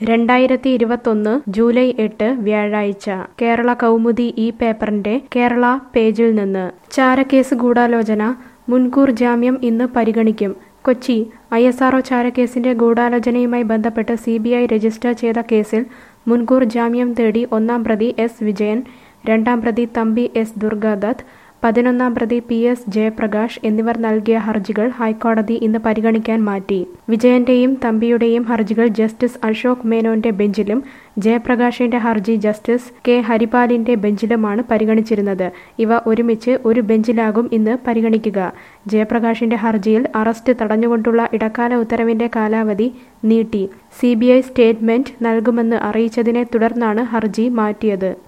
രണ്ടായിരത്തി ഇരുപത്തൊന്ന് ജൂലൈ എട്ട് വ്യാഴാഴ്ച കേരള കൗമുദി ഈ പേപ്പറിന്റെ കേരള പേജിൽ നിന്ന് ചാരക്കേസ് ഗൂഢാലോചന മുൻകൂർ ജാമ്യം ഇന്ന് പരിഗണിക്കും കൊച്ചി ഐ എസ് ആർഒ ചാരക്കേസിന്റെ ഗൂഢാലോചനയുമായി ബന്ധപ്പെട്ട് സി ബി ഐ രജിസ്റ്റർ ചെയ്ത കേസിൽ മുൻകൂർ ജാമ്യം തേടി ഒന്നാം പ്രതി എസ് വിജയൻ രണ്ടാം പ്രതി തമ്പി എസ് ദുർഗാദത്ത് പതിനൊന്നാം പ്രതി പി എസ് ജയപ്രകാശ് എന്നിവർ നൽകിയ ഹർജികൾ ഹൈക്കോടതി ഇന്ന് പരിഗണിക്കാൻ മാറ്റി വിജയന്റെയും തമ്പിയുടെയും ഹർജികൾ ജസ്റ്റിസ് അശോക് മേനോന്റെ ബെഞ്ചിലും ജയപ്രകാശിന്റെ ഹർജി ജസ്റ്റിസ് കെ ഹരിപാലിന്റെ ബെഞ്ചിലുമാണ് പരിഗണിച്ചിരുന്നത് ഇവ ഒരുമിച്ച് ഒരു ബെഞ്ചിലാകും ഇന്ന് പരിഗണിക്കുക ജയപ്രകാശിന്റെ ഹർജിയിൽ അറസ്റ്റ് തടഞ്ഞുകൊണ്ടുള്ള ഇടക്കാല ഉത്തരവിന്റെ കാലാവധി നീട്ടി സി സ്റ്റേറ്റ്മെന്റ് നൽകുമെന്ന് അറിയിച്ചതിനെ തുടർന്നാണ് ഹർജി മാറ്റിയത്